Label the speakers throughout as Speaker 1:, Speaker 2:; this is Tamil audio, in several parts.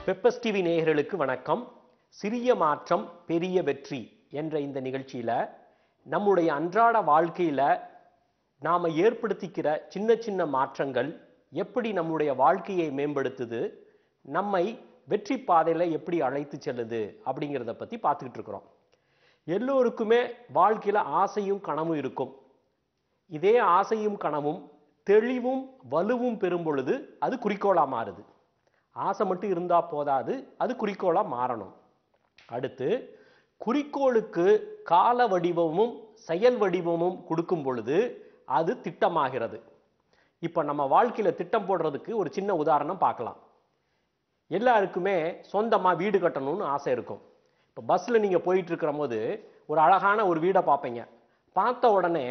Speaker 1: பெப்பஸ் டிவி நேயர்களுக்கு வணக்கம் சிறிய மாற்றம் பெரிய வெற்றி என்ற இந்த நிகழ்ச்சியில நம்முடைய அன்றாட வாழ்க்கையில நாம ஏற்படுத்திக்கிற சின்ன சின்ன மாற்றங்கள் எப்படி நம்முடைய வாழ்க்கையை மேம்படுத்துது நம்மை வெற்றி பாதையில எப்படி அழைத்து செல்லுது அப்படிங்கிறத பத்தி பார்த்துக்கிட்டு இருக்கிறோம் எல்லோருக்குமே வாழ்க்கையில ஆசையும் கனவும் இருக்கும் இதே ஆசையும் கனவும் தெளிவும் வலுவும் பெறும் பொழுது அது குறிக்கோளா மாறுது ஆசை மட்டும் இருந்தா போதாது அது குறிக்கோளா மாறணும் அடுத்து குறிக்கோளுக்கு கால வடிவமும் செயல் வடிவமும் கொடுக்கும் பொழுது அது திட்டமாகிறது இப்போ நம்ம வாழ்க்கையில திட்டம் போடுறதுக்கு ஒரு சின்ன உதாரணம் பார்க்கலாம் எல்லாருக்குமே சொந்தமா வீடு கட்டணும்னு ஆசை இருக்கும் இப்போ பஸ்ல நீங்க போயிட்டு இருக்கிற போது ஒரு அழகான ஒரு வீடை பார்ப்பீங்க பார்த்த உடனே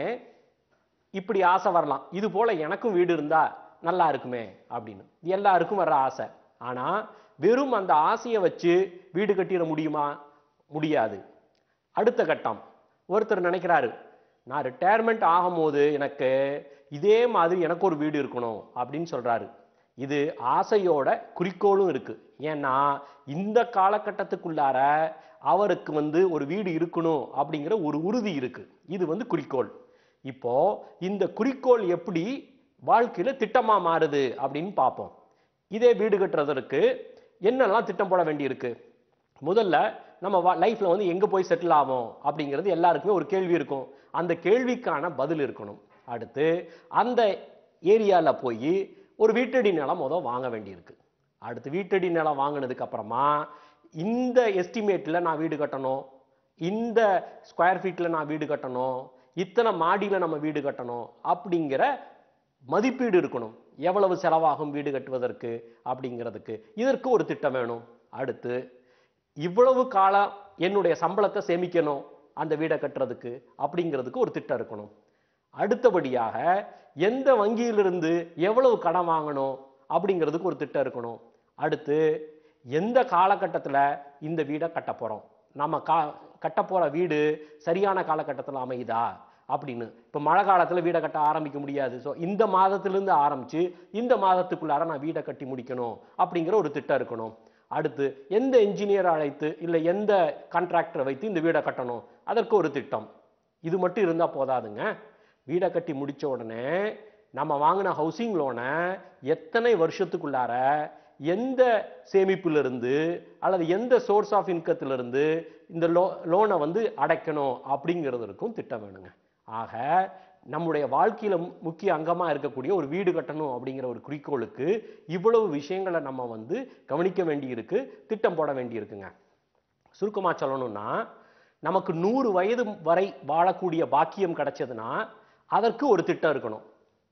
Speaker 1: இப்படி ஆசை வரலாம் இது போல எனக்கும் வீடு இருந்தா நல்லா இருக்குமே அப்படின்னு இது எல்லாருக்கும் வர்ற ஆசை ஆனா வெறும் அந்த ஆசையை வச்சு வீடு கட்டிட முடியுமா முடியாது அடுத்த கட்டம் ஒருத்தர் நினைக்கிறாரு நான் ரிட்டையர்மெண்ட் ஆகும்போது எனக்கு இதே மாதிரி எனக்கு ஒரு வீடு இருக்கணும் அப்படின்னு சொல்றாரு இது ஆசையோட குறிக்கோளும் இருக்கு ஏன்னா இந்த காலகட்டத்துக்குள்ளார அவருக்கு வந்து ஒரு வீடு இருக்கணும் அப்படிங்கிற ஒரு உறுதி இருக்கு இது வந்து குறிக்கோள் இப்போ இந்த குறிக்கோள் எப்படி வாழ்க்கையில திட்டமா மாறுது அப்படின்னு பார்ப்போம் இதே வீடு கட்டுறதற்கு என்னெல்லாம் திட்டம் போட வேண்டியிருக்கு முதல்ல நம்ம லைஃப்ல வந்து எங்க போய் செட்டில் ஆகும் அப்படிங்கிறது எல்லாருக்குமே ஒரு கேள்வி இருக்கும் அந்த கேள்விக்கான பதில் இருக்கணும் அடுத்து அந்த ஏரியால போய் ஒரு வீட்டடி நிலம் முதல் வாங்க வேண்டியிருக்கு அடுத்து வீட்டடி நிலம் வாங்கினதுக்கு அப்புறமா இந்த எஸ்டிமேட்ல நான் வீடு கட்டணும் இந்த ஸ்கொயர் ஃபீட்ல நான் வீடு கட்டணும் இத்தனை மாடியில நம்ம வீடு கட்டணும் அப்படிங்கிற மதிப்பீடு இருக்கணும் எவ்வளவு செலவாகும் வீடு கட்டுவதற்கு அப்படிங்கிறதுக்கு இதற்கு ஒரு திட்டம் வேணும் அடுத்து இவ்வளவு காலம் என்னுடைய சம்பளத்தை சேமிக்கணும் அந்த வீடை கட்டுறதுக்கு அப்படிங்கிறதுக்கு ஒரு திட்டம் இருக்கணும் அடுத்தபடியாக எந்த வங்கியிலிருந்து எவ்வளவு கடன் வாங்கணும் அப்படிங்கிறதுக்கு ஒரு திட்டம் இருக்கணும் அடுத்து எந்த காலகட்டத்தில் இந்த வீடை கட்ட போகிறோம் நம்ம கா கட்ட போகிற வீடு சரியான காலகட்டத்தில் அமையுதா அப்படின்னு இப்போ மழை காலத்தில் வீடை கட்ட ஆரம்பிக்க முடியாது ஸோ இந்த மாதத்திலிருந்து ஆரம்பித்து இந்த மாதத்துக்குள்ளார நான் வீடை கட்டி முடிக்கணும் அப்படிங்கிற ஒரு திட்டம் இருக்கணும் அடுத்து எந்த என்ஜினியரை அழைத்து இல்லை எந்த கான்ட்ராக்டரை வைத்து இந்த வீடை கட்டணும் அதற்கு ஒரு திட்டம் இது மட்டும் இருந்தால் போதாதுங்க வீடை கட்டி முடிச்ச உடனே நம்ம வாங்கின ஹவுசிங் லோனை எத்தனை வருஷத்துக்குள்ளார எந்த சேமிப்பிலிருந்து அல்லது எந்த சோர்ஸ் ஆஃப் இன்கத்திலிருந்து இந்த லோ லோனை வந்து அடைக்கணும் அப்படிங்கிறதுக்கும் திட்டம் வேணுங்க ஆக நம்முடைய வாழ்க்கையில மு- முக்கிய அங்கமா இருக்கக்கூடிய ஒரு வீடு கட்டணும் அப்படிங்கிற ஒரு குறிக்கோளுக்கு இவ்வளவு விஷயங்களை நம்ம வந்து கவனிக்க வேண்டியிருக்கு திட்டம் போட வேண்டியிருக்குங்க சுருக்கமா சொல்லணும்னா நமக்கு நூறு வயது வரை வாழக்கூடிய பாக்கியம் கிடைச்சதுன்னா அதற்கு ஒரு திட்டம் இருக்கணும்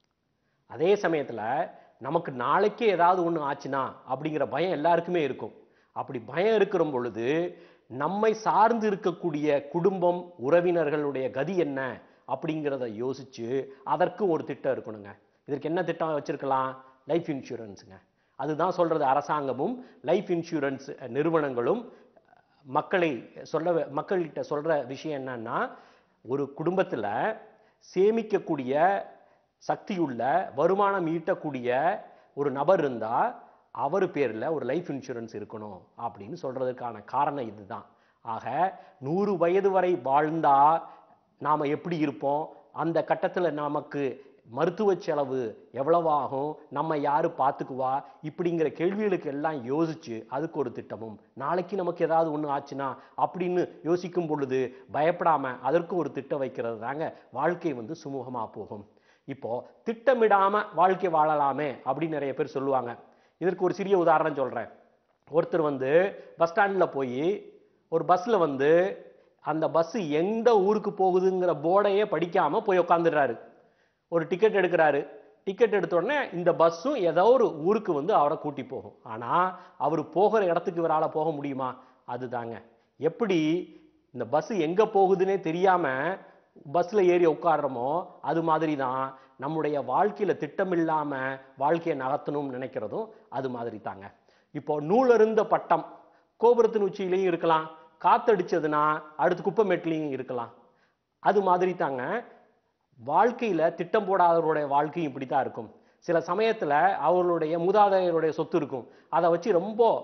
Speaker 1: அதே சமயத்துல நமக்கு நாளைக்கே ஏதாவது ஒண்ணு ஆச்சுன்னா அப்படிங்கிற பயம் எல்லாருக்குமே இருக்கும் அப்படி பயம் இருக்கிற பொழுது நம்மை சார்ந்து இருக்கக்கூடிய குடும்பம் உறவினர்களுடைய கதி என்ன அப்படிங்கிறத யோசிச்சு அதற்கு ஒரு திட்டம் இருக்கணுங்க இதற்கு என்ன திட்டம் வச்சிருக்கலாம் லைஃப் இன்சூரன்ஸுங்க அதுதான் சொல்றது அரசாங்கமும் லைஃப் இன்சூரன்ஸ் நிறுவனங்களும் மக்களை சொல்ல மக்கள்கிட்ட சொல்ற விஷயம் என்னன்னா ஒரு குடும்பத்துல சேமிக்கக்கூடிய சக்தியுள்ள வருமானம் ஈட்டக்கூடிய ஒரு நபர் இருந்தா அவர் பேர்ல ஒரு லைஃப் இன்சூரன்ஸ் இருக்கணும் அப்படின்னு சொல்றதுக்கான காரணம் இதுதான் ஆக நூறு வயது வரை வாழ்ந்தா நாம எப்படி இருப்போம் அந்த கட்டத்துல நமக்கு மருத்துவ செலவு எவ்வளவு ஆகும் நம்ம யாரு பார்த்துக்குவா இப்படிங்கிற கேள்விகளுக்கு எல்லாம் யோசிச்சு அதுக்கு ஒரு திட்டமும் நாளைக்கு நமக்கு ஏதாவது ஒண்ணு ஆச்சுன்னா அப்படின்னு யோசிக்கும் பொழுது பயப்படாம அதற்கு ஒரு திட்டம் வைக்கிறது தாங்க வாழ்க்கை வந்து சுமூகமா போகும் இப்போ திட்டமிடாம வாழ்க்கை வாழலாமே அப்படின்னு நிறைய பேர் சொல்லுவாங்க இதற்கு ஒரு சிறிய உதாரணம் சொல்றேன் ஒருத்தர் வந்து பஸ் ஸ்டாண்ட்ல போய் ஒரு பஸ்ல வந்து அந்த பஸ் எந்த ஊருக்கு போகுதுங்கிற போர்டையே படிக்காம போய் உட்காந்துடுறாரு ஒரு டிக்கெட் எடுக்கிறாரு டிக்கெட் எடுத்த உடனே இந்த பஸ்ஸும் ஏதோ ஒரு ஊருக்கு வந்து அவரை கூட்டி போகும் ஆனா அவர் போகிற இடத்துக்கு இவரால போக முடியுமா அதுதாங்க எப்படி இந்த பஸ் எங்க போகுதுன்னே தெரியாம பஸ்ல ஏறி உட்கார்றோமோ அது மாதிரி தான் நம்முடைய வாழ்க்கையில திட்டமில்லாம வாழ்க்கையை நகர்த்தணும்னு நினைக்கிறதும் அது மாதிரி தாங்க இப்போ நூலருந்த பட்டம் கோபுரத்தின் உச்சியிலையும் இருக்கலாம் காத்தடிச்சதுன்னா அடுத்து குப்பைமேட்லையும் இருக்கலாம் அது மாதிரி தாங்க வாழ்க்கையில திட்டம் போடாதவருடைய வாழ்க்கையும் இப்படித்தான் இருக்கும் சில சமயத்துல அவர்களுடைய மூதாதையருடைய சொத்து இருக்கும் அதை வச்சு ரொம்ப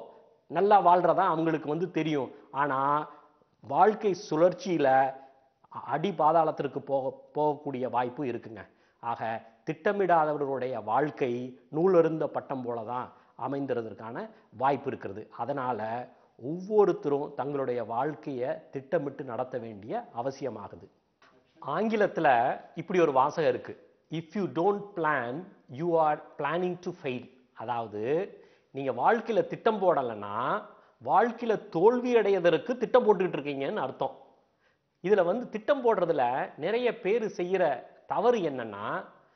Speaker 1: நல்லா வாழ்றதா அவங்களுக்கு வந்து தெரியும் ஆனா வாழ்க்கை சுழற்சியில அ- அடி பாதாளத்திற்கு போக போகக்கூடிய வாய்ப்பு இருக்குங்க ஆக திட்டமிடாதவர்களுடைய வாழ்க்கை நூலருந்த பட்டம் போல தான் அமைந்திருந்ததற்கான வாய்ப்பு இருக்கிறது அதனால ஒவ்வொருத்தரும் தங்களுடைய வாழ்க்கையை திட்டமிட்டு நடத்த வேண்டிய அவசியமாகுது ஆங்கிலத்துல இப்படி ஒரு வாசகம் இருக்கு if you don't plan you are planning to fail அதாவது நீங்க வாழ்க்கையில திட்டம் போடலைன்னா வாழ்க்கையில தோல்வி அடையதற்கு திட்டம் போட்டுக்கிட்டு இருக்கீங்கன்னு அர்த்தம் இதுல வந்து திட்டம் போடுறதுல நிறைய பேர் செய்யற தவறு என்னன்னா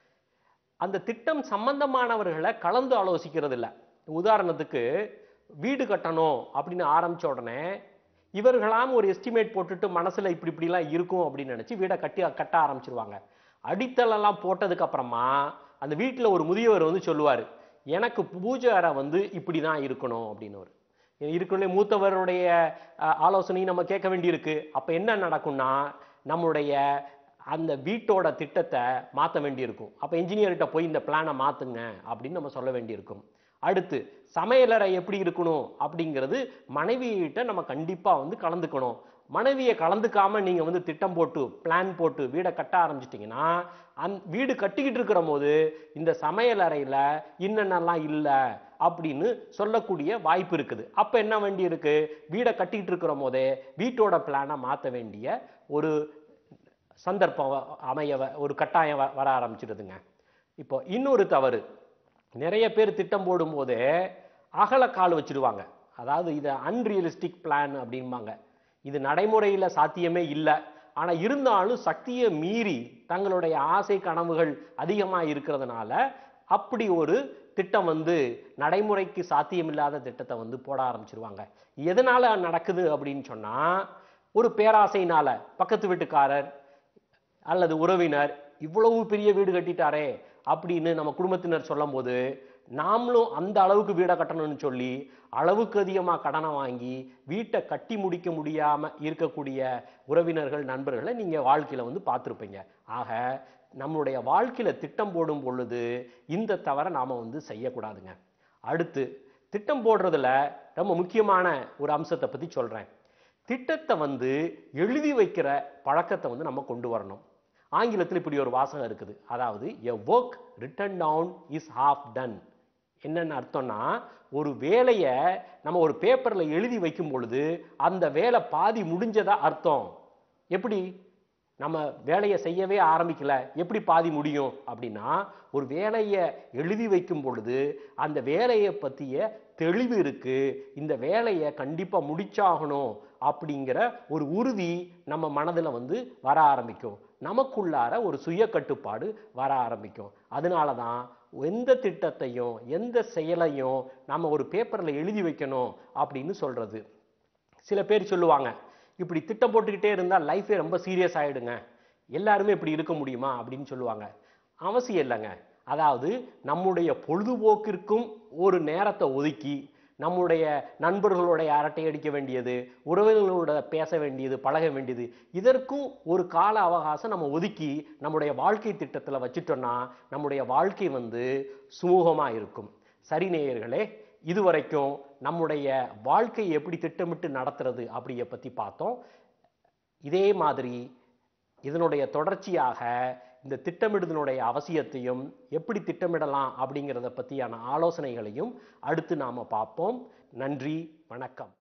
Speaker 1: அந்த திட்டம் சம்பந்தமானவர்களை கலந்து ஆலோசிக்கிறது இல்ல உதாரணத்துக்கு வீடு கட்டணும் அப்படின்னு ஆரம்பிச்ச உடனே இவர்களாம் ஒரு எஸ்டிமேட் போட்டுட்டு மனசுல இப்படி இப்படிலாம் இருக்கும் அப்படின்னு நினைச்சு வீடை கட்டி கட்ட ஆரம்பிச்சிருவாங்க அடித்தளம்லாம் போட்டதுக்கு அப்புறமா அந்த வீட்டுல ஒரு முதியவர் வந்து சொல்லுவாரு எனக்கு பூஜை அறை வந்து இப்படி தான் இருக்கணும் அப்படின்னு இருக்கணும் மூத்தவருடைய அஹ், ஆலோசனையும் நம்ம கேட்க வேண்டியிருக்கு அப்ப என்ன நடக்கும்னா நம்முடைய அந்த வீட்டோட திட்டத்தை மாற்ற வேண்டியிருக்கும் அப்போ இன்ஜினியர்கிட்ட போய் இந்த பிளானை மாற்றுங்க அப்படின்னு நம்ம சொல்ல வேண்டியிருக்கும் அடுத்து சமையலறை எப்படி இருக்கணும் அப்படிங்கிறது மனைவியிட்ட நம்ம கண்டிப்பாக வந்து கலந்துக்கணும் மனைவியை கலந்துக்காம நீங்க வந்து திட்டம் போட்டு பிளான் போட்டு வீடை கட்ட ஆரம்பிச்சிட்டிங்கன்னா அந் வீடு கட்டிக்கிட்டு இருக்கிற போது இந்த சமையல் அறையில இன்னென்னலாம் இல்லை அப்படின்னு சொல்லக்கூடிய வாய்ப்பு இருக்குது அப்ப என்ன வேண்டி இருக்கு வீடை கட்டிக்கிட்டு இருக்கிற போதே வீட்டோட பிளானை மாற்ற வேண்டிய ஒரு சந்தர்ப்பம் வ- அமைய வ- ஒரு கட்டாயம் வ- வர ஆரம்பிச்சிடுதுங்க இப்போ இன்னொரு தவறு நிறைய பேர் திட்டம் போடும்போதே அகலக்கால் வச்சிடுவாங்க அதாவது இதை அன்ரியலிஸ்டிக் பிளான் அப்படிம்பாங்க இது நடைமுறையில சாத்தியமே இல்லை ஆனா இருந்தாலும் சக்தியை மீறி தங்களுடைய ஆசை கனவுகள் அதிகமா இருக்கிறதுனால அப்படி ஒரு திட்டம் வந்து நடைமுறைக்கு சாத்தியமில்லாத திட்டத்தை வந்து போட ஆரம்பிச்சிருவாங்க எதனால நடக்குது அப்படின்னு சொன்னா ஒரு பேராசைனால பக்கத்து வீட்டுக்காரர் அல்லது உறவினர் இவ்வளவு பெரிய வீடு கட்டிட்டாரே அப்படின்னு நம்ம குடும்பத்தினர் சொல்லும்போது நாமளும் அந்த அளவுக்கு வீடை கட்டணும்னு சொல்லி அளவுக்கு அதிகமாக கடனை வாங்கி வீட்டை கட்டி முடிக்க முடியாம இருக்கக்கூடிய உறவினர்கள் நண்பர்களை நீங்க வாழ்க்கையில வந்து பார்த்துருப்பீங்க ஆக நம்மளுடைய வாழ்க்கையில திட்டம் போடும் பொழுது இந்த தவறை நாம வந்து செய்யக்கூடாதுங்க அடுத்து திட்டம் போடுறதுல ரொம்ப முக்கியமான ஒரு அம்சத்தை பத்தி சொல்றேன் திட்டத்தை வந்து எழுதி வைக்கிற பழக்கத்தை வந்து நம்ம கொண்டு வரணும் ஆங்கிலத்தில் இப்படி ஒரு வாசகம் இருக்குது அதாவது a work written down is half done என்னென்ன அர்த்தம்னா ஒரு வேலையை நம்ம ஒரு பேப்பர்ல எழுதி வைக்கும் பொழுது அந்த வேலை பாதி முடிஞ்சதா அர்த்தம் எப்படி நம்ம வேலையை செய்யவே ஆரம்பிக்கல எப்படி பாதி முடியும் அப்படின்னா ஒரு வேலையை எழுதி வைக்கும் பொழுது அந்த வேலையை பற்றிய தெளிவு இருக்கு இந்த வேலையை கண்டிப்பா முடிச்சாகணும் அப்படிங்கிற ஒரு உறுதி நம்ம மனதுல வந்து வர ஆரம்பிக்கும் நமக்குள்ளார ஒரு சுய கட்டுப்பாடு வர ஆரம்பிக்கும் அதனால தான் எந்த திட்டத்தையும் எந்த செயலையும் நம்ம ஒரு பேப்பர்ல எழுதி வைக்கணும் அப்படின்னு சொல்றது சில பேர் சொல்லுவாங்க இப்படி திட்டம் போட்டுக்கிட்டே இருந்தால் லைஃபே ரொம்ப சீரியஸ் ஆயிடுங்க எல்லாருமே இப்படி இருக்க முடியுமா அப்படின்னு சொல்லுவாங்க அவசியம் இல்லைங்க அதாவது நம்முடைய பொழுதுபோக்கிற்கும் ஒரு நேரத்தை ஒதுக்கி நம்முடைய நண்பர்களுடைய அரட்டை அடிக்க வேண்டியது உறவினர்களோட பேச வேண்டியது பழக வேண்டியது இதற்கும் ஒரு கால அவகாசம் நம்ம ஒதுக்கி நம்முடைய வாழ்க்கை திட்டத்தில் வச்சுட்டோம்னா நம்முடைய வாழ்க்கை வந்து சுமூகமாக இருக்கும் சரி நேயர்களே இதுவரைக்கும் நம்முடைய வாழ்க்கையை எப்படி திட்டமிட்டு நடத்துறது அப்படிய பற்றி பார்த்தோம் இதே மாதிரி இதனுடைய தொடர்ச்சியாக இந்த திட்டமிடுதலுடைய அவசியத்தையும் எப்படி திட்டமிடலாம் அப்படிங்கிறத பற்றியான ஆலோசனைகளையும் அடுத்து நாம் பார்ப்போம் நன்றி வணக்கம்